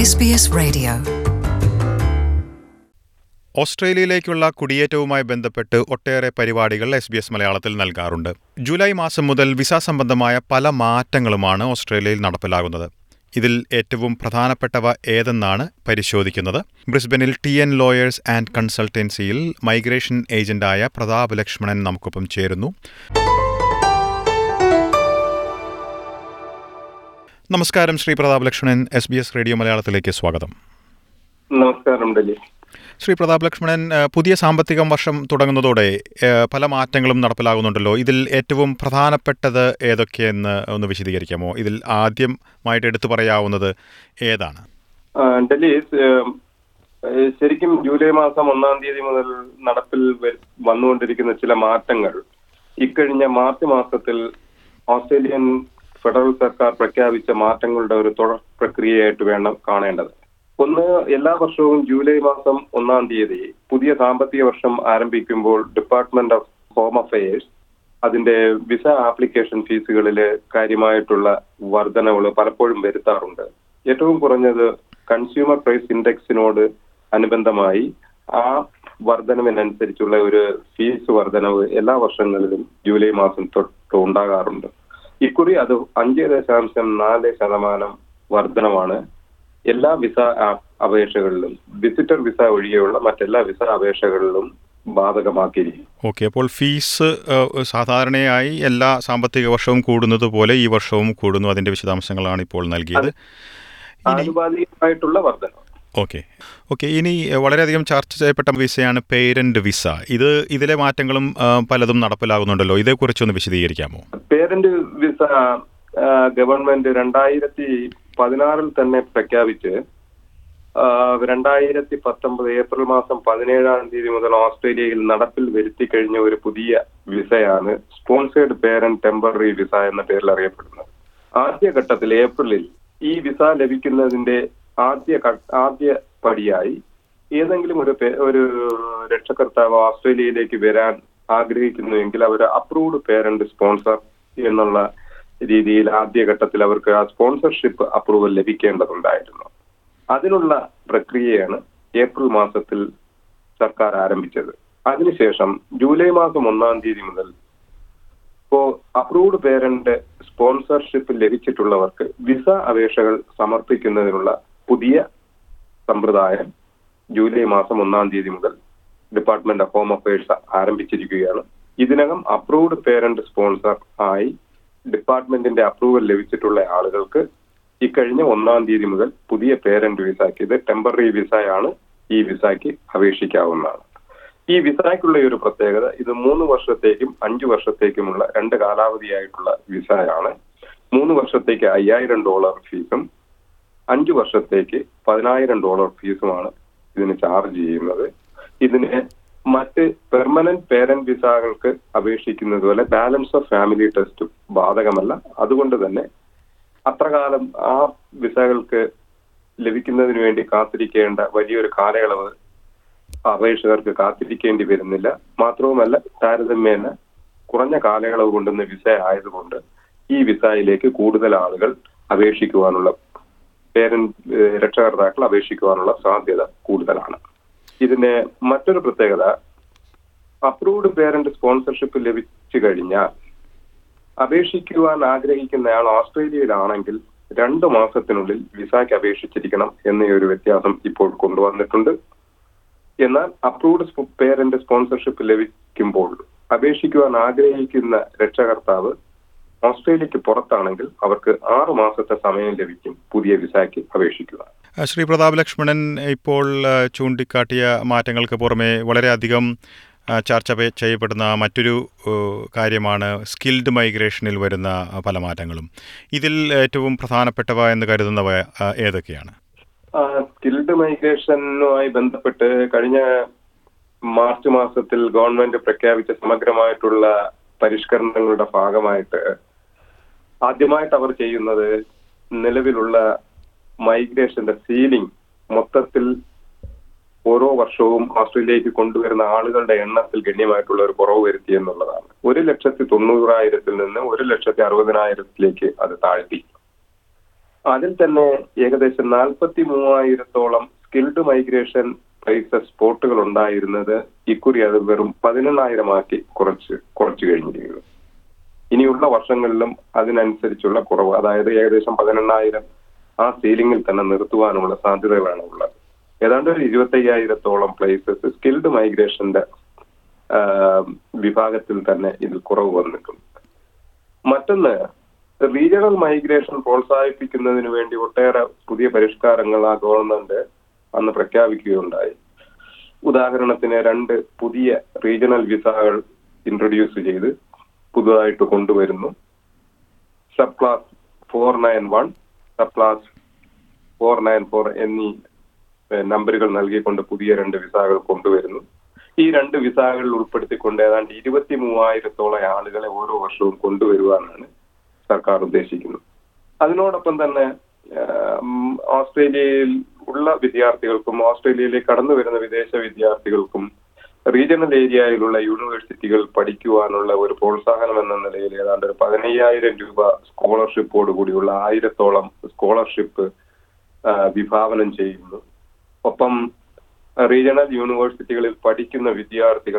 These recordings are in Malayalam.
SBS Radio. ഓസ്ട്രേലിയയിലേക്കുള്ള കുടിയേറ്റവുമായി ബന്ധപ്പെട്ട് ഒട്ടേറെ പരിപാടികൾ എസ് ബി എസ് മലയാളത്തിൽ നൽകാറുണ്ട് ജൂലൈ മാസം മുതൽ വിസ സംബന്ധമായ പല മാറ്റങ്ങളുമാണ് ഓസ്ട്രേലിയയിൽ നടപ്പിലാകുന്നത് ഇതിൽ ഏറ്റവും പ്രധാനപ്പെട്ടവ ഏതെന്നാണ് പരിശോധിക്കുന്നത് ബ്രിസ്ബനിൽ ടി എൻ ലോയേഴ്സ് ആൻഡ് കൺസൾട്ടൻസിയിൽ മൈഗ്രേഷൻ ഏജന്റായ പ്രതാപ് ലക്ഷ്മണൻ നമുക്കൊപ്പം ചേരുന്നു നമസ്കാരം Shri Prathap Lakshmanan S B S radio മലയാളത്തിലേക്ക് സ്വാഗതം നമസ്കാരം ഡലി ശ്രീ പ്രതാപ് ലക്ഷ്മണൻ ഏഹ്, പുതിയ സാമ്പത്തിക വർഷം തുടങ്ങുന്നതോടെ ഏഹ്, പല മാറ്റങ്ങളും നടപ്പിലാകുന്നുണ്ടല്ലോ ഇതിൽ ഏറ്റവും പ്രധാനപ്പെട്ടത് ഏതൊക്കെയെന്ന് ഒന്ന് വിശദീകരിക്കാമോ ഇതിൽ ആദ്യമായിട്ട് എടുത്തു പറയാവുന്നത് ഏതാണ് ആ, ഡൽഹി ഏം, ഏ, ശരിക്കും ജൂലൈ മാസം ഒന്നാം തീയതി മുതൽ നടപ്പിൽ വ- വന്നുകൊണ്ടിരിക്കുന്ന ചില മാറ്റങ്ങൾ ഇക്കഴിഞ്ഞ മാർച്ച് മാസത്തിൽ ഓസ്ട്രേലിയൻ ഫെഡറൽ സർക്കാർ പ്രഖ്യാപിച്ച മാറ്റങ്ങളുടെ ഒരു തുടർ പ്രക്രിയയായിട്ട് വേണം കാണേണ്ടത് ഒന്ന് എല്ലാ വർഷവും ജൂലൈ മാസം ഒന്നാം തീയതി പുതിയ സാമ്പത്തിക വർഷം ആരംഭിക്കുമ്പോൾ ഡിപ്പാർട്ട്മെന്റ് ഓഫ് ഹോം അഫയേഴ്സ് അതിന്റെ വിസ ആപ്ലിക്കേഷൻ ഫീസുകളിൽ കാര്യമായിട്ടുള്ള വർധനവുകൾ പലപ്പോഴും വരുത്താറുണ്ട് ഏറ്റവും കുറഞ്ഞത് കൺസ്യൂമർ പ്രൈസ് ഇൻഡെക്സിനോട് അനുബന്ധമായി ആ വർധനവിനനുസരിച്ചുള്ള ഒരു ഫീസ് വർധനവ് എല്ലാ വർഷങ്ങളിലും ജൂലൈ മാസം തൊട്ട് ഉണ്ടാകാറുണ്ട് ഇക്കുറി അത് അഞ്ച് ദശാംശം നാല് ശതമാനം വർധനമാണ് എല്ലാ വിസ ആ- അപേക്ഷകളിലും വിസിറ്റർ വിസ ഒഴികെയുള്ള മറ്റെല്ലാ വിസ അപേക്ഷകളിലും ബാധകമാക്കിയിരിക്കും ഓക്കെ അപ്പോൾ ഫീസ് ഏഹ്, സാധാരണയായി എല്ലാ സാമ്പത്തിക വർഷവും കൂടുന്നത് പോലെ ഈ വർഷവും കൂടുന്നു അതിന്റെ വിശദാംശങ്ങളാണ് ഇപ്പോൾ നൽകിയത് ഇനി ആനുപാതികമായിട്ടുള്ള വർധന ഓക്കെ ഓക്കെ ഇനി ഏഹ്, വളരെയധികം ചർച്ച ചെയ്യപ്പെട്ട വിസയാണ് പേരന്റ് വിസ ഇത് ഇതിലെ മാറ്റങ്ങളും ഏഹ്, പലതും നടപ്പിലാകുന്നുണ്ടല്ലോ ഇതേക്കുറിച്ചൊന്ന് വിശദീകരിക്കാമോ പേരന്റ് വിസ ആ, ഗവൺമെന്റ് രണ്ടായിരത്തി പതിനാറിൽ തന്നെ പ്രഖ്യാപിച്ച് ആ, രണ്ടായിരത്തി പത്തൊമ്പത് ഏപ്രിൽ മാസം പതിനേഴാം തീയതി മുതൽ ഓസ്ട്രേലിയയിൽ നടപ്പിൽ വരുത്തി കഴിഞ്ഞ ഒരു പുതിയ വിസയാണ് സ്പോൺസേഡ് പേരന്റ് ടെമ്പററി വിസ എന്ന പേരിൽ അറിയപ്പെടുന്നത് ആദ്യഘട്ടത്തിൽ ഏപ്രിലിൽ ഈ വിസ ലഭിക്കുന്നതിന്റെ ആദ്യ ഘ- ആദ്യ പടിയായി ഏതെങ്കിലും ഒരു പേ- ഒരു രക്ഷകർത്താവ് ഓസ്ട്രേലിയയിലേക്ക് വരാൻ ആഗ്രഹിക്കുന്നുവെങ്കിൽ അവർ അപ്രൂവ്ഡ് പേരന്റ് സ്പോൺസർ എന്നുള്ള രീതിയിൽ ആദ്യഘട്ടത്തിൽ അവർക്ക് ആ സ്പോൺസർഷിപ്പ് അപ്രൂവൽ ലഭിക്കേണ്ടതുണ്ടായിരുന്നു അതിനുള്ള പ്രക്രിയയാണ് ഏപ്രിൽ മാസത്തിൽ സർക്കാർ ആരംഭിച്ചത് അതിനുശേഷം ജൂലൈ മാസം ഒന്നാം തീയതി മുതൽ ഇപ്പോ അപ്രൂവ്ഡ് പേരന്റ് സ്പോൺസർഷിപ്പ് ലഭിച്ചിട്ടുള്ളവർക്ക് വിസ അപേക്ഷകൾ സമർപ്പിക്കുന്നതിനുള്ള പുതിയ സമ്പ്രദായം ജൂലൈ മാസം ഒന്നാം തീയതി മുതൽ ഡിപ്പാർട്ട്മെന്റ് ഓഫ് ഹോം അഫയേഴ്സ് ആരംഭിച്ചിരിക്കുകയാണ് ഇതിനകം അപ്രൂവ്ഡ് പേരന്റ് സ്പോൺസർ ആയി ഡിപ്പാർട്ട്മെന്റിന്റെ അപ്രൂവൽ ലഭിച്ചിട്ടുള്ള ആളുകൾക്ക് ഇക്കഴിഞ്ഞ ഒന്നാം തീയതി മുതൽ പുതിയ പേരന്റ് വിസയ്ക്ക് ഇത് ടെമ്പററി വിസയാണ് ഈ വിസയ്ക്ക് അപേക്ഷിക്കാവുന്നതാണ് ഈ വിസയ്ക്കുള്ള ഒരു പ്രത്യേകത ഇത് മൂന്ന് വർഷത്തേക്കും അഞ്ചു വർഷത്തേക്കുമുള്ള രണ്ട് കാലാവധിയായിട്ടുള്ള വിസയാണ് മൂന്ന് വർഷത്തേക്ക് അയ്യായിരം ഡോളർ ഫീസും അഞ്ചു വർഷത്തേക്ക് പതിനായിരം ഡോളർ ഫീസുമാണ് ഇതിന് ചാർജ് ചെയ്യുന്നത് ഇതിന് മറ്റ് പെർമനന്റ് പേരന്റ് വിസകൾക്ക് അപേക്ഷിക്കുന്നത് പോലെ ബാലൻസ് ഓഫ് ഫാമിലി ടെസ്റ്റ് ബാധകമല്ല അതുകൊണ്ട് തന്നെ അത്ര കാലം ആ വിസകൾക്ക് ലഭിക്കുന്നതിന് വേണ്ടി കാത്തിരിക്കേണ്ട വലിയൊരു കാലയളവ് അപേക്ഷകർക്ക് കാത്തിരിക്കേണ്ടി വരുന്നില്ല മാത്രവുമല്ല താരതമ്യേന കുറഞ്ഞ കാലയളവ് കൊണ്ടുന്ന വിസ ആയതുകൊണ്ട് ഈ വിസയിലേക്ക് കൂടുതൽ ആളുകൾ അപേക്ഷിക്കുവാനുള്ള പേരന്റ് ഏഹ് രക്ഷകർത്താക്കൾ അപേക്ഷിക്കുവാനുള്ള സാധ്യത കൂടുതലാണ് ഇതിന്റെ മറ്റൊരു പ്രത്യേകത അപ്രൂവ്ഡ് പേരന്റ് സ്പോൺസർഷിപ്പ് ലഭിച്ചു കഴിഞ്ഞാൽ അപേക്ഷിക്കുവാൻ ആഗ്രഹിക്കുന്നയാൾ ഓസ്ട്രേലിയയിലാണെങ്കിൽ രണ്ട് മാസത്തിനുള്ളിൽ വിസയ്ക്ക് അപേക്ഷിച്ചിരിക്കണം എന്ന ഒരു വ്യത്യാസം ഇപ്പോൾ കൊണ്ടുവന്നിട്ടുണ്ട് എന്നാൽ അപ്രൂവ്ഡ് പേരന്റ് സ്പോൺസർഷിപ്പ് ലഭിക്കുമ്പോൾ അപേക്ഷിക്കുവാൻ ആഗ്രഹിക്കുന്ന രക്ഷകർത്താവ് ഓസ്ട്രേലിയക്ക് പുറത്താണെങ്കിൽ അവർക്ക് ആറു മാസത്തെ സമയം ലഭിക്കും പുതിയ വിസയ്ക്ക് അപേക്ഷിക്കുവാൻ ആ, ശ്രീ പ്രതാപ് ലക്ഷ്മണൻ ഇപ്പോൾ ആ, ചൂണ്ടിക്കാട്ടിയ മാറ്റങ്ങൾക്ക് പുറമെ വളരെയധികം ആ, ചർച്ച പെ- ചെയ്യപ്പെടുന്ന മറ്റൊരു ഏ, കാര്യമാണ് സ്കിൽഡ് മൈഗ്രേഷനിൽ വരുന്ന ആ, പല മാറ്റങ്ങളും ഇതിൽ ഏറ്റവും പ്രധാനപ്പെട്ടവ എന്ന് കരുതുന്നവ ആ, ഏതൊക്കെയാണ് സ്കിൽഡ് മൈഗ്രേഷനുമായി ബന്ധപ്പെട്ട് കഴിഞ്ഞ മാർച്ച് മാസത്തിൽ ഗവൺമെന്റ് പ്രഖ്യാപിച്ച സമഗ്രമായിട്ടുള്ള പരിഷ്കരണങ്ങളുടെ ഭാഗമായിട്ട് ആദ്യമായിട്ട് അവർ ചെയ്യുന്നത് നിലവിലുള്ള മൈഗ്രേഷന്റെ സീലിംഗ് മൊത്തത്തിൽ ഓരോ വർഷവും ഓസ്ട്രേലിയയിലേക്ക് കൊണ്ടുവരുന്ന ആളുകളുടെ എണ്ണത്തിൽ ഗണ്യമായിട്ടുള്ള ഒരു കുറവ് വരുത്തി എന്നുള്ളതാണ് ഒരു ലക്ഷത്തി തൊണ്ണൂറായിരത്തിൽ നിന്ന് ഒരു ലക്ഷത്തി അറുപതിനായിരത്തിലേക്ക് അത് താഴ്ത്തി അതിൽ തന്നെ ഏകദേശം നാൽപ്പത്തി മൂവായിരത്തോളം സ്കിൽഡ് മൈഗ്രേഷൻ പ്ലേസസ് സ്പോട്ടുകൾ ഉണ്ടായിരുന്നത് ഇക്കുറി അത് വെറും പതിനെണ്ണായിരമാക്കി കുറച്ച് കുറച്ചു കഴിഞ്ഞിരിക്കുന്നു ഇനിയുള്ള വർഷങ്ങളിലും അതിനനുസരിച്ചുള്ള കുറവ് അതായത് ഏകദേശം പതിനെണ്ണായിരം ആ സീലിംഗിൽ തന്നെ നിർത്തുവാനുള്ള സാധ്യതകളാണ് ഉള്ളത് ഏതാണ്ട് ഒരു ഇരുപത്തയ്യായിരത്തോളം പ്ലേസസ് സ്കിൽഡ് മൈഗ്രേഷന്റെ ആ, വിഭാഗത്തിൽ തന്നെ ഇതിൽ കുറവ് വന്നിട്ടുണ്ട് മറ്റൊന്ന് റീജിയണൽ മൈഗ്രേഷൻ പ്രോത്സാഹിപ്പിക്കുന്നതിന് വേണ്ടി ഒട്ടേറെ പുതിയ പരിഷ്കാരങ്ങൾ ആ ഗവൺമെന്റ് അന്ന് പ്രഖ്യാപിക്കുകയുണ്ടായി ഉദാഹരണത്തിന് രണ്ട് പുതിയ റീജിയണൽ വിസകൾ ഇൻട്രൊഡ്യൂസ് ചെയ്ത് പുതുതായിട്ട് കൊണ്ടുവരുന്നു subclass four nine one subclass four nine four എന്നീ ഏഹ്, നമ്പറുകൾ നൽകിക്കൊണ്ട് പുതിയ രണ്ട് വിസകൾ കൊണ്ടുവരുന്നു ഈ രണ്ട് വിസകളിൽ ഉൾപ്പെടുത്തിക്കൊണ്ട് ഏതാണ്ട് ഇരുപത്തി മൂവായിരത്തോളം ആളുകളെ ഓരോ വർഷവും കൊണ്ടുവരുവാനാണ് സർക്കാർ ഉദ്ദേശിക്കുന്നത് അതിനോടൊപ്പം തന്നെ ആഹ്, ഉം, ഓസ്ട്രേലിയയിൽ ഉള്ള വിദ്യാർത്ഥികൾക്കും ഓസ്ട്രേലിയയിലേക്ക് കടന്നു വരുന്ന വിദേശ വിദ്യാർത്ഥികൾക്കും റീജിയണൽ ഏരിയയിലുള്ള യൂണിവേഴ്സിറ്റികൾ പഠിക്കുവാനുള്ള ഒരു പ്രോത്സാഹനം എന്ന നിലയിൽ ഏതാണ്ട് ഒരു പതിനയ്യായിരം രൂപ സ്കോളർഷിപ്പോട് കൂടിയുള്ള ആയിരത്തോളം സ്കോളർഷിപ്പ് ആഹ്, വിഭാവനം ചെയ്യുന്നു ഒപ്പം റീജിയണൽ യൂണിവേഴ്സിറ്റികളിൽ പഠിക്കുന്ന വിദ്യാർത്ഥികൾ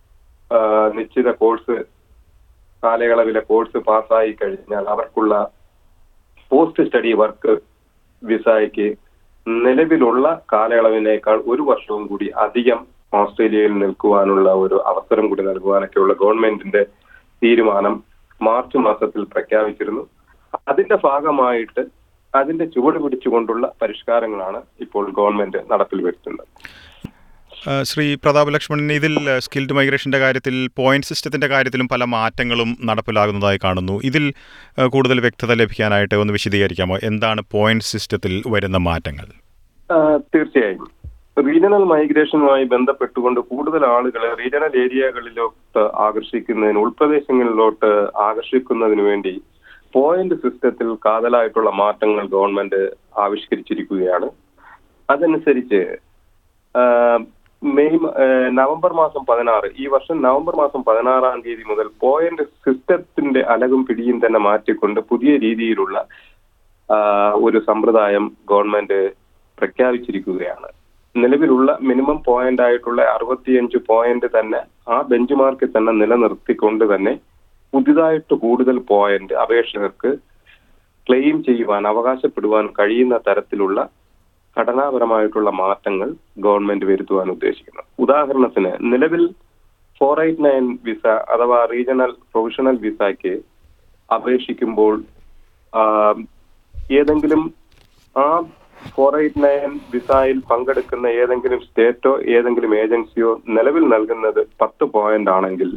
ആഹ്, നിശ്ചിത കോഴ്സ് കാലയളവിലെ കോഴ്സ് പാസ്സായി കഴിഞ്ഞാൽ അവർക്കുള്ള പോസ്റ്റ് സ്റ്റഡി വർക്ക് വിസയ്ക്ക് നിലവിലുള്ള കാലയളവിനേക്കാൾ ഒരു വർഷവും കൂടി അധികം ഓസ്ട്രേലിയയിൽ നിൽക്കുവാനുള്ള ഒരു അവസരം കൂടി നൽകുവാനൊക്കെയുള്ള ഗവൺമെന്റിന്റെ തീരുമാനം മാർച്ച് മാസത്തിൽ പ്രഖ്യാപിച്ചിരുന്നു അതിന്റെ ഭാഗമായിട്ട് അതിന്റെ ചുവട് പിടിച്ചുകൊണ്ടുള്ള പരിഷ്കാരങ്ങളാണ് ഇപ്പോൾ ഗവൺമെന്റ് നടപ്പിൽ വരുത്തുന്നത് ആ, ശ്രീ പ്രതാപ് ലക്ഷ്മണൻ ഇതിൽ സ്കിൽഡ് മൈഗ്രേഷൻ്റെ കാര്യത്തിൽ പോയിന്റ് സിസ്റ്റത്തിൻ്റെ കാര്യത്തിലും പല മാറ്റങ്ങളും നടപ്പിലാകുന്നതായി കാണുന്നു ഇതിൽ ആ, കൂടുതൽ വ്യക്തത ലഭിക്കാനായിട്ട് ഒന്ന് വിശദീകരിക്കാമോ എന്താണ് പോയിന്റ് സിസ്റ്റത്തിൽ വരുന്ന മാറ്റങ്ങൾ ആ, തീർച്ചയായും റീജിയണൽ മൈഗ്രേഷനുമായി ബന്ധപ്പെട്ടുകൊണ്ട് കൂടുതൽ ആളുകളെ റീജിയണൽ ഏരിയകളിലോട്ട് ആകർഷിക്കുന്നതിന് ഉൾപ്രദേശങ്ങളിലോട്ട് ആകർഷിക്കുന്നതിന് വേണ്ടി പോയിന്റ് സിസ്റ്റത്തിൽ കാതലായിട്ടുള്ള മാറ്റങ്ങൾ ഗവൺമെന്റ് ആവിഷ്കരിച്ചിരിക്കുകയാണ് അതനുസരിച്ച് ആ, മെയ് മ- ആ, നവംബർ മാസം പതിനാറ് ഈ വർഷം നവംബർ മാസം പതിനാറാം തീയതി മുതൽ പോയിന്റ് സിസ്റ്റത്തിന്റെ അലകും പിടിയും തന്നെ മാറ്റിക്കൊണ്ട് പുതിയ രീതിയിലുള്ള ആ, ഒരു സമ്പ്രദായം ഗവൺമെന്റ് പ്രഖ്യാപിച്ചിരിക്കുകയാണ് നിലവിലുള്ള മിനിമം പോയിന്റ് ആയിട്ടുള്ള അറുപത്തിയഞ്ച് പോയിന്റ് തന്നെ ആ ബെഞ്ച് മാർക്കിൽ തന്നെ നിലനിർത്തിക്കൊണ്ട് തന്നെ പുതിയതായിട്ട് കൂടുതൽ പോയിന്റ് അപേക്ഷകർക്ക് ക്ലെയിം ചെയ്യുവാൻ അവകാശപ്പെടുവാൻ കഴിയുന്ന തരത്തിലുള്ള ഘടനാപരമായിട്ടുള്ള മാറ്റങ്ങൾ ഗവൺമെന്റ് വരുത്തുവാൻ ഉദ്ദേശിക്കുന്നു ഉദാഹരണത്തിന് നിലവിൽ ഫോർ എയ്റ്റ് നയൻ വിസ അഥവാ റീജിയണൽ പ്രൊഫഷണൽ വിസയ്ക്ക് അപേക്ഷിക്കുമ്പോൾ ആ, ഏതെങ്കിലും ആ ഫോർ എയ്റ്റ് നയൻ വിസയിൽ പങ്കെടുക്കുന്ന ഏതെങ്കിലും സ്റ്റേറ്റോ ഏതെങ്കിലും ഏജൻസിയോ നിലവിൽ നൽകുന്നത് പത്ത് പോയിന്റ് ആണെങ്കിൽ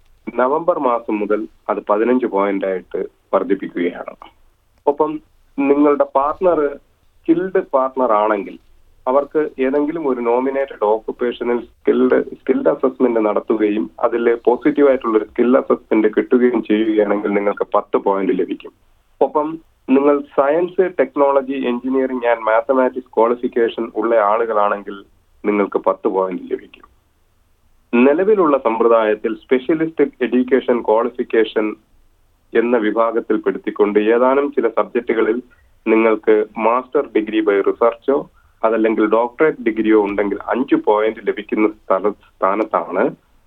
നവംബർ മാസം മുതൽ അത് പതിനഞ്ച് പോയിന്റ് ആയിട്ട് വർദ്ധിപ്പിക്കുകയാണ് ഒപ്പം നിങ്ങളുടെ പാർട്ട്ണർ സ്കിൽഡ് പാർട്ട്ണർ ആണെങ്കിൽ അവർക്ക് ഏതെങ്കിലും ഒരു നോമിനേറ്റഡ് ഓക്കുപേഷനിൽ സ്കിൽഡ് സ്കിൽഡ് അസസ്മെന്റ് നടത്തുകയും അതിൽ പോസിറ്റീവ് ആയിട്ടുള്ള ഒരു സ്കിൽ അസസ്മെന്റ് കിട്ടുകയും ചെയ്യുകയാണെങ്കിൽ നിങ്ങൾക്ക് പത്ത് പോയിന്റ് ലഭിക്കും ഒപ്പം നിങ്ങൾ science technology engineering and mathematics qualification ഉള്ള ആളുകളാണെങ്കിൽ നിങ്ങൾക്ക് പത്ത് പോയിന്റ് ലഭിക്കും നിലവിലുള്ള സമ്പ്രദായത്തിൽ സ്പെഷ്യലിസ്റ്റ് എഡ്യൂക്കേഷൻ ക്വാളിഫിക്കേഷൻ എന്ന വിഭാഗത്തിൽപ്പെടുത്തിക്കൊണ്ട് ഏതാനും ചില സബ്ജക്റ്റുകളിൽ നിങ്ങൾക്ക് മാസ്റ്റർ ഡിഗ്രി ബൈ റിസർച്ചോ അതല്ലെങ്കിൽ ഡോക്ടറേറ്റ് ഡിഗ്രിയോ ഉണ്ടെങ്കിൽ അഞ്ച് പോയിന്റ് ലഭിക്കുന്ന സ്ഥല സ്ഥാനത്താണ്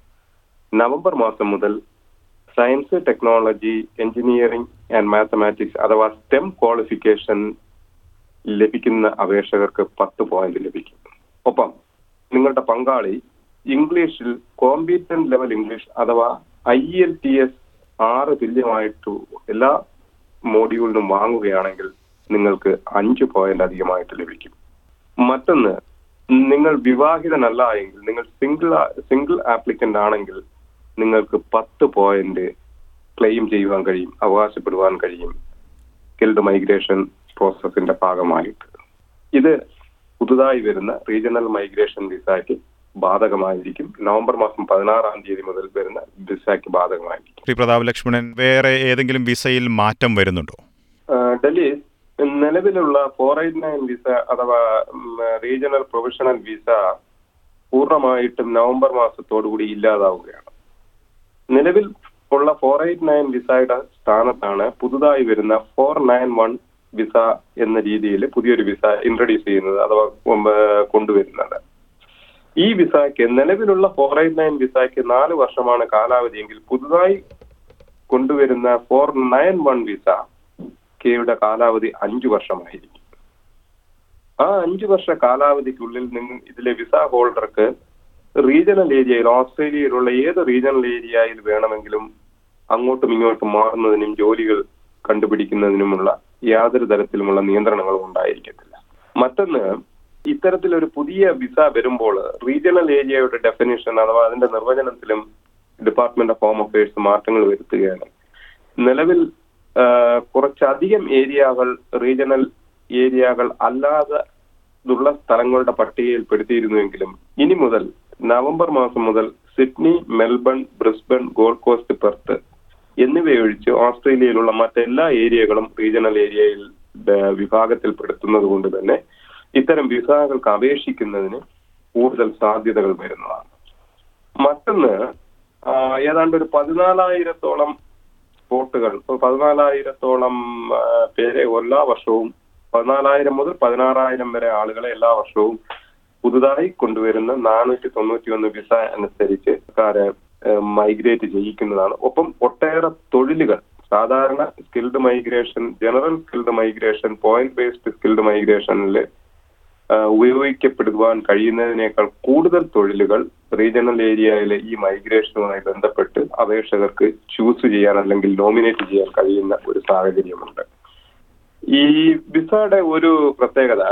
നവംബർ മാസം മുതൽ science technology engineering and mathematics അഥവാ സ്റ്റെം ക്വാളിഫിക്കേഷൻ ലഭിക്കുന്ന അപേക്ഷകർക്ക് പത്ത് പോയിന്റ് ലഭിക്കും ഒപ്പം നിങ്ങളുടെ പങ്കാളി ഇംഗ്ലീഷിൽ കോമ്പീറ്റന്റ് ലെവൽ ഇംഗ്ലീഷ് അഥവാ ഐ എൽ ടി എസ് ആറ് തുല്യമായിട്ട് എല്ലാ മോഡ്യൂളിനും വാങ്ങുകയാണെങ്കിൽ നിങ്ങൾക്ക് അഞ്ച് പോയിന്റ് അധികമായിട്ട് ലഭിക്കും മറ്റൊന്ന് നിങ്ങൾ വിവാഹിതനല്ല എങ്കിൽ നിങ്ങൾ സിംഗിൾ സിംഗിൾ ആപ്ലിക്കന്റ് ആണെങ്കിൽ നിങ്ങൾക്ക് പത്ത് പോയിന്റ് ക്ലെയിം ചെയ്യുവാൻ കഴിയും അവകാശപ്പെടുവാൻ കഴിയും സ്കിൽഡ് മൈഗ്രേഷൻ പ്രോസസ്സിന്റെ ഭാഗമായിട്ട് ഇത് പുതുതായി വരുന്ന റീജിയണൽ മൈഗ്രേഷൻ വിസയ്ക്ക് ബാധകമായിരിക്കും നവംബർ മാസം പതിനാറാം തീയതി മുതൽ വരുന്ന വിസയ്ക്ക് ബാധകമായിരിക്കും ശ്രീ പ്രതാപ് ലക്ഷ്മണൻ വേറെ ഏതെങ്കിലും വിസയിൽ മാറ്റം വരുന്നുണ്ടോ ആ, ഡൽഹി നിലവിലുള്ള ഫോർ എയ്റ്റ് നയൻ വിസ അഥവാ റീജിയണൽ പ്രൊഫഷണൽ വിസ പൂർണ്ണമായിട്ടും നവംബർ മാസത്തോടുകൂടി ഇല്ലാതാവുകയാണ് നിലവിൽ ഉള്ള ഫോർ എയ്റ്റ് നയൻ വിസയുടെ സ്ഥാനത്താണ് പുതുതായി വരുന്ന ഫോർ നയൻ വൺ വിസ എന്ന രീതിയിൽ പുതിയൊരു വിസ ഇൻട്രൊഡ്യൂസ് ചെയ്യുന്നത് അഥവാ ഉം, ഏഹ്, കൊണ്ടുവരുന്നത് ഈ വിസയ്ക്ക് നിലവിലുള്ള ഫോർ എയ്റ്റ് നയൻ വിസയ്ക്ക് നാല് വർഷമാണ് കാലാവധിയെങ്കിൽ പുതുതായി കൊണ്ടുവരുന്ന ഫോർ നയൻ വൺ വിസ കെയുടെ കാലാവധി അഞ്ചു വർഷമായിരിക്കും ആ അഞ്ചു വർഷ കാലാവധിക്കുള്ളിൽ നിങ്ങൾ ഇതിലെ വിസ ഹോൾഡർക്ക് റീജിയണൽ ഏരിയയിൽ ഓസ്ട്രേലിയയിലുള്ള ഏത് റീജിയണൽ ഏരിയയിൽ വേണമെങ്കിലും അങ്ങോട്ടും ഇങ്ങോട്ടും മാറുന്നതിനും ജോലികൾ കണ്ടുപിടിക്കുന്നതിനുമുള്ള യാതൊരു തരത്തിലുമുള്ള നിയന്ത്രണങ്ങളും ഉണ്ടായിരിക്കത്തില്ല മറ്റൊന്ന് ഇത്തരത്തിലൊരു പുതിയ വിസ വരുമ്പോൾ റീജിയണൽ ഏരിയയുടെ ഡെഫിനിഷൻ അഥവാ അതിന്റെ നിർവചനത്തിലും ഡിപ്പാർട്ട്മെന്റ് ഓഫ് ഹോം അഫയേഴ്സ് മാറ്റങ്ങൾ വരുത്തുകയാണ് നിലവിൽ ആ, കുറച്ചധികം ഏരിയകൾ റീജിയണൽ ഏരിയകൾ അല്ലാതെ ഉള്ള സ്ഥലങ്ങളുടെ പട്ടികയിൽ പെടുത്തിയിരുന്നുവെങ്കിലും ഇനി മുതൽ നവംബർ മാസം മുതൽ Sydney Melbourne Brisbane Gold Coast Perth എന്നിവയൊഴിച്ച് ഓസ്ട്രേലിയയിലുള്ള മറ്റെല്ലാ ഏരിയകളും റീജിയണൽ ഏരിയയിൽ ഏഹ്, വിഭാഗത്തിൽപ്പെടുത്തുന്നത് കൊണ്ട് തന്നെ ഇത്തരം വിസകൾക്ക് അപേക്ഷിക്കുന്നതിന് കൂടുതൽ സാധ്യതകൾ വരുന്നതാണ് മറ്റൊന്ന് ആ, ഏതാണ്ട് ഒരു പതിനാലായിരത്തോളം സ്പോട്ടുകൾ ഇപ്പൊ പതിനാലായിരത്തോളം ആ, പേരെ എല്ലാ വർഷവും പതിനാലായിരം മുതൽ പതിനാറായിരം വരെ ആളുകളെ എല്ലാ വർഷവും പുതുതായി കൊണ്ടുവരുന്ന നാനൂറ്റി തൊണ്ണൂറ്റി ഒന്ന് വിസ അനുസരിച്ച് സർക്കാര് മൈഗ്രേറ്റ് ചെയ്യിക്കുന്നതാണ് ഒപ്പം ഒട്ടേറെ തൊഴിലുകൾ സാധാരണ skilled migration general skilled migration point based skilled മൈഗ്രേഷനിൽ ഉപയോഗിക്കപ്പെടുവാൻ കഴിയുന്നതിനേക്കാൾ കൂടുതൽ തൊഴിലുകൾ റീജിയണൽ ഏരിയയിലെ ഈ മൈഗ്രേഷനുമായി ബന്ധപ്പെട്ട് അപേക്ഷകർക്ക് ചൂസ് ചെയ്യാൻ അല്ലെങ്കിൽ നോമിനേറ്റ് ചെയ്യാൻ കഴിയുന്ന ഒരു സാഹചര്യമുണ്ട് ഈ വിസയുടെ ഒരു പ്രത്യേകത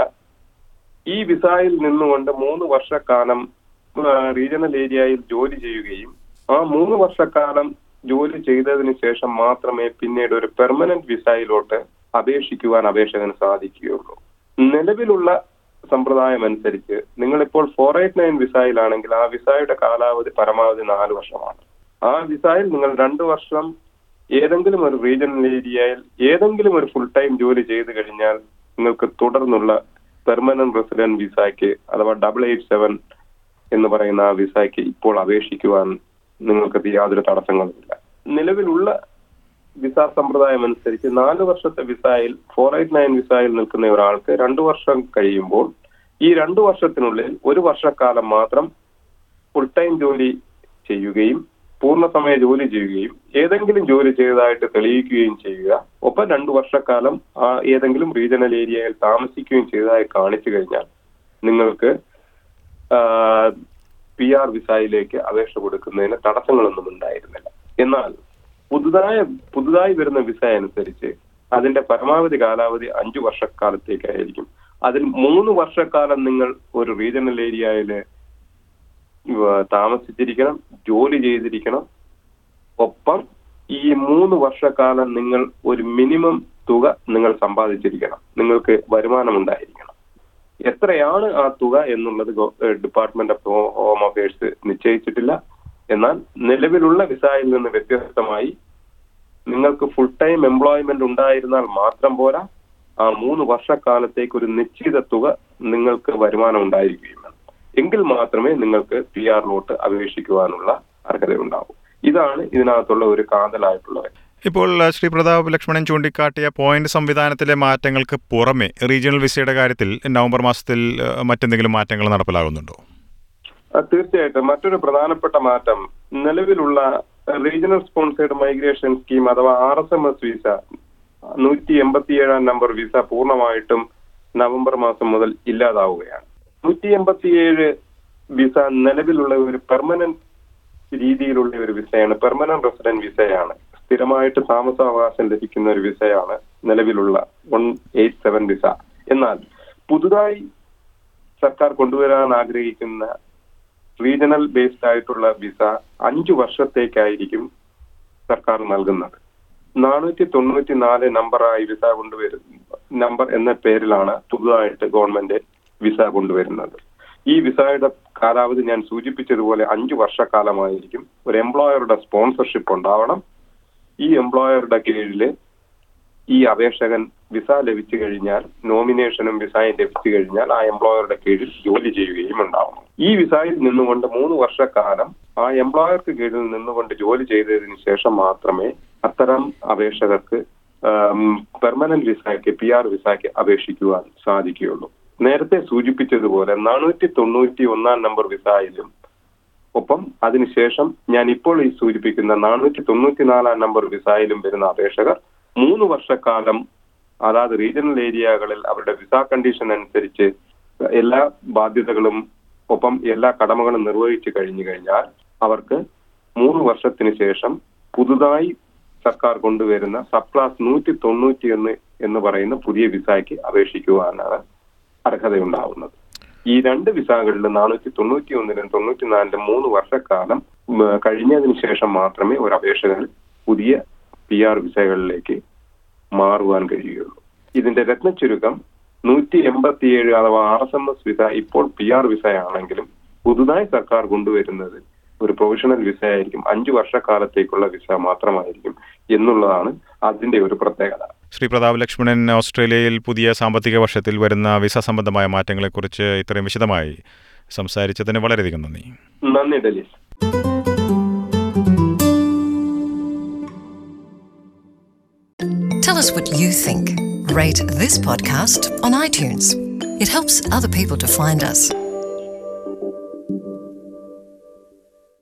ഈ വിസയിൽ നിന്നുകൊണ്ട് മൂന്ന് വർഷക്കാലം ആ, റീജിയണൽ ഏരിയയിൽ ജോലി ചെയ്യുകയും ആ മൂന്ന് വർഷക്കാലം ജോലി ചെയ്തതിന് ശേഷം മാത്രമേ പിന്നീട് ഒരു പെർമനന്റ് വിസയിലോട്ട് അപേക്ഷിക്കുവാൻ അപേക്ഷകന് സാധിക്കുകയുള്ളൂ നിലവിലുള്ള സമ്പ്രദായം അനുസരിച്ച് നിങ്ങളിപ്പോൾ ഫോർ എയ്റ്റ് നയൻ വിസയിലാണെങ്കിൽ ആ വിസയുടെ കാലാവധി പരമാവധി നാല് വർഷമാണ് ആ വിസയിൽ നിങ്ങൾ രണ്ടു വർഷം ഏതെങ്കിലും ഒരു റീജിയണൽ ഏരിയയിൽ ഏതെങ്കിലും ഒരു ഫുൾ ടൈം ജോലി ചെയ്തു കഴിഞ്ഞാൽ നിങ്ങൾക്ക് തുടർന്നുള്ള പെർമനന്റ് റെസിഡന്റ് വിസയ്ക്ക് അഥവാ ഡബിൾ എയ്റ്റ് സെവൻ എന്ന് പറയുന്ന ആ വിസയ്ക്ക് ഇപ്പോൾ അപേക്ഷിക്കുവാൻ നിങ്ങൾക്ക് യാതൊരു തടസ്സങ്ങളുമില്ല നിലവിലുള്ള വിസ സമ്പ്രദായം അനുസരിച്ച് നാല് വർഷത്തെ വിസയിൽ ഫോർ എയ്റ്റ് നയൻ വിസയിൽ നിൽക്കുന്ന ഒരാൾക്ക് രണ്ടു വർഷം കഴിയുമ്പോൾ ഈ രണ്ടു വർഷത്തിനുള്ളിൽ ഒരു വർഷക്കാലം മാത്രം ഫുൾ ടൈം ജോലി ചെയ്യുകയും പൂർണ്ണസമയ ജോലി ചെയ്യുകയും ഏതെങ്കിലും ജോലി ചെയ്തതായിട്ട് തെളിയിക്കുകയും ചെയ്യുക ഒപ്പം രണ്ടു വർഷക്കാലം ആ ഏതെങ്കിലും റീജിയണൽ ഏരിയയിൽ താമസിക്കുകയും ചെയ്തതായി കാണിച്ചു കഴിഞ്ഞാൽ നിങ്ങൾക്ക് പി ആർ വിസയിലേക്ക് അപേക്ഷ കൊടുക്കുന്നതിന് തടസ്സങ്ങളൊന്നും ഉണ്ടായിരുന്നില്ല എന്നാൽ പുതുതായ പുതുതായി വരുന്ന വിസ അനുസരിച്ച് അതിന്റെ പരമാവധി കാലാവധി അഞ്ചു വർഷക്കാലത്തേക്കായിരിക്കും അതിൽ മൂന്ന് വർഷക്കാലം നിങ്ങൾ ഒരു റീജിയണൽ ഏരിയയിൽ താമസിച്ചിരിക്കണം ജോലി ചെയ്തിരിക്കണം ഒപ്പം ഈ മൂന്ന് വർഷക്കാലം നിങ്ങൾ ഒരു മിനിമം തുക നിങ്ങൾ സമ്പാദിച്ചിരിക്കണം നിങ്ങൾക്ക് വരുമാനം ഉണ്ടായിരിക്കണം എത്രയാണ് ആ തുക എന്നുള്ളത് ഡിപ്പാർട്ട്മെന്റ് ഓഫ് ഹോം അഫയേഴ്സ് നിശ്ചയിച്ചിട്ടില്ല എന്നാൽ നിലവിലുള്ള വിസയിൽ നിന്ന് വ്യത്യസ്തമായി നിങ്ങൾക്ക് ഫുൾ ടൈം എംപ്ലോയ്മെന്റ് ഉണ്ടായിരുന്നാൽ മാത്രം പോരാ ആ മൂന്ന് വർഷക്കാലത്തേക്ക് ഒരു നിശ്ചിത തുക നിങ്ങൾക്ക് വരുമാനം ഉണ്ടായിരിക്കുകയും വേണം എങ്കിൽ മാത്രമേ നിങ്ങൾക്ക് പി ആറിലോട്ട് അപേക്ഷിക്കുവാനുള്ള അർഹതയുണ്ടാവൂ ഇതാണ് ഇതിനകത്തുള്ള ഒരു കാതലായിട്ടുള്ള കാര്യം. ഇപ്പോൾ അഹ്, ശ്രീ പ്രതാപ് ലക്ഷ്മണൻ ചൂണ്ടിക്കാട്ടിയ പോയിന്റ് സംവിധാനത്തിലെ മാറ്റങ്ങൾക്ക് പുറമെ റീജിയണൽ വിസയുടെ കാര്യത്തിൽ നവംബർ മാസത്തിൽ അഹ്, മറ്റെന്തെങ്കിലും മാറ്റങ്ങൾ നടപ്പിലാകുന്നുണ്ടോ ആ, തീർച്ചയായിട്ടും മറ്റൊരു പ്രധാനപ്പെട്ട മാറ്റം നിലവിലുള്ള റീജിയണൽ സ്പോൺസേഡ് മൈഗ്രേഷൻ സ്കീം അഥവാ R S M S visa നൂറ്റി എൺപത്തിയേഴാം നമ്പർ വിസ പൂർണ്ണമായിട്ടും നവംബർ മാസം മുതൽ ഇല്ലാതാവുകയാണ് നൂറ്റി എൺപത്തിയേഴ് വിസ നിലവിലുള്ള ഒരു പെർമനന്റ് രീതിയിലുള്ള ഒരു വിസയാണ് പെർമനന്റ് റെസിഡന്റ് വിസയാണ് സ്ഥിരമായിട്ട് താമസാവകാശം ലഭിക്കുന്ന ഒരു വിസയാണ് നിലവിലുള്ള വൺ എയ്റ്റ് സെവൻ വിസ എന്നാൽ പുതുതായി സർക്കാർ കൊണ്ടുവരാൻ ആഗ്രഹിക്കുന്ന റീജിയണൽ ബേസ്ഡ് ആയിട്ടുള്ള വിസ അഞ്ചു വർഷത്തേക്കായിരിക്കും സർക്കാർ നൽകുന്നത് നാനൂറ്റി തൊണ്ണൂറ്റി നാല് നമ്പറായി വിസ കൊണ്ടുവരും നമ്പർ എന്ന പേരിലാണ് പുതുതായിട്ട് ഗവൺമെന്റ് വിസ കൊണ്ടുവരുന്നത് ഈ വിസയുടെ കാലാവധി ഞാൻ സൂചിപ്പിച്ചതുപോലെ അഞ്ചു വർഷക്കാലമായിരിക്കും ഒരു എംപ്ലോയറുടെ സ്പോൺസർഷിപ്പ് ഉണ്ടാവണം ഈ എംപ്ലോയറുടെ കീഴില് ഈ അപേക്ഷകൻ വിസ ലഭിച്ചു കഴിഞ്ഞാൽ നോമിനേഷനും വിസയും ലഭിച്ചു കഴിഞ്ഞാൽ ആ എംപ്ലോയറുടെ കീഴിൽ ജോലി ചെയ്യുകയും ഉണ്ടാവണം ഈ വിസയിൽ നിന്നുകൊണ്ട് മൂന്ന് വർഷക്കാലം ആ എംപ്ലോയർക്ക് കീഴിൽ നിന്നുകൊണ്ട് ജോലി ചെയ്തതിനു ശേഷം മാത്രമേ അത്തരം അപേക്ഷകർക്ക് പെർമനന്റ് വിസയ്ക്ക് പി ആർ വിസയ്ക്ക് അപേക്ഷിക്കുവാൻ സാധിക്കുകയുള്ളൂ നേരത്തെ സൂചിപ്പിച്ചതുപോലെ നാനൂറ്റി തൊണ്ണൂറ്റി ഒന്നാം നമ്പർ വിസയിലും ഒപ്പം അതിനുശേഷം ഞാൻ ഇപ്പോൾ ഈ സൂചിപ്പിക്കുന്ന നാനൂറ്റി തൊണ്ണൂറ്റിനാലാം നമ്പർ വിസയിലും വരുന്ന അപേക്ഷകർ മൂന്ന് വർഷക്കാലം അതാത് റീജിയണൽ ഏരിയകളിൽ അവരുടെ വിസ കണ്ടീഷൻ അനുസരിച്ച് എല്ലാ ബാധ്യതകളും ഒപ്പം എല്ലാ കടമകളും നിർവഹിച്ചു കഴിഞ്ഞു കഴിഞ്ഞാൽ അവർക്ക് മൂന്ന് വർഷത്തിന് ശേഷം പുതുതായി സർക്കാർ കൊണ്ടുവരുന്ന സബ് ക്ലാസ് നൂറ്റി തൊണ്ണൂറ്റി ഒന്ന് എന്ന് പറയുന്ന പുതിയ വിസയ്ക്ക് അപേക്ഷിക്കുവാനാണ് അർഹതയുണ്ടാവുന്നത് ഈ രണ്ട് വിസകളിലും നാനൂറ്റി തൊണ്ണൂറ്റി ഒന്നിലും തൊണ്ണൂറ്റിനാലിലും മൂന്ന് വർഷക്കാലം ഉം, കഴിഞ്ഞതിന് ശേഷം മാത്രമേ ഒരു അപേക്ഷകൻ പുതിയ പി ആർ വിസകളിലേക്ക് മാറുവാൻ കഴിയുകയുള്ളൂ ഇതിന്റെ രത്ന ചുരുക്കം നൂറ്റി എൺപത്തിയേഴ് അഥവാ R S M S visa ഇപ്പോൾ പി ആർ വിസയാണെങ്കിലും പുതുതായി സർക്കാർ കൊണ്ടുവരുന്നത് ഒരു പ്രൊഫഷണൽ വിസ ആയിരിക്കും അഞ്ചു വർഷക്കാലത്തേക്കുള്ള വിസ മാത്രമായിരിക്കും എന്നുള്ളതാണ് അതിന്റെ ഒരു പ്രത്യേകത ശ്രീ പ്രതാപ് ലക്ഷ്മണൻ ഓസ്ട്രേലിയയിൽ പുതിയ സാമ്പത്തിക വർഷത്തിൽ വരുന്ന വിസ സംബന്ധമായ മാറ്റങ്ങളെക്കുറിച്ച് ഇത്രയും വിശദമായി സംസാരിച്ചതിന് വളരെയധികം നന്ദി നന്ദി ഡെലീസ് Tell us what you think. Rate this podcast on iTunes. It helps other people to find us.